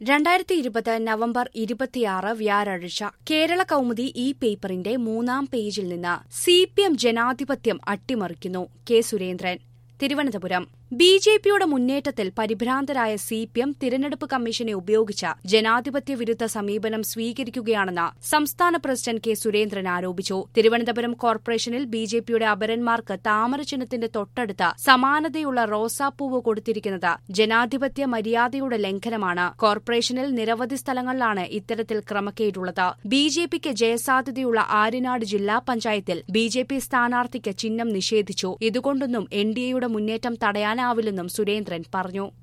രണ്ടായിരത്തി ഇരുപത് നവംബർ ഇരുപത്തിയാറ് വ്യാഴാഴ്ച കേരള കൗമുദി ഈ പേപ്പറിന്റെ മൂന്നാം പേജിൽ നിന്ന് സി പി എം ജനാധിപത്യം അട്ടിമറിക്കുന്നു K Surendran Thiruvananthapuram B J പിയുടെ മുന്നേറ്റത്തിൽ പരിഭ്രാന്തരായ സി പി എം തിരഞ്ഞെടുപ്പ് കമ്മീഷനെ ഉപയോഗിച്ച് ജനാധിപത്യ വിരുദ്ധ സമീപനം സ്വീകരിക്കുകയാണെന്ന് സംസ്ഥാന പ്രസിഡന്റ് കെ സുരേന്ദ്രൻ ആരോപിച്ചു തിരുവനന്തപുരം കോർപ്പറേഷനിൽ ബി ജെ പിയുടെ അപരന്മാർക്ക് താമര ചിഹ്നത്തിന്റെ തൊട്ടടുത്ത് സമാനതയുള്ള റോസാപ്പൂവ് കൊടുത്തിരിക്കുന്നത് ജനാധിപത്യ മര്യാദയുടെ ലംഘനമാണ് കോർപ്പറേഷനിൽ നിരവധി സ്ഥലങ്ങളിലാണ് ഇത്തരത്തിൽ ക്രമക്കേടുള്ളത് ബി ജെ പിക്ക് ജയസാധ്യതയുള്ള ആര്യനാട് ജില്ലാ പഞ്ചായത്തിൽ ബി ജെ പി സ്ഥാനാർത്ഥിക്ക് ചിഹ്നം നിഷേധിച്ചു ഇതുകൊണ്ടൊന്നും എൻ ഡി എയുടെ മുന്നേറ്റം തടയാനാവില്ലെന്നും സുരേന്ദ്രൻ പറഞ്ഞു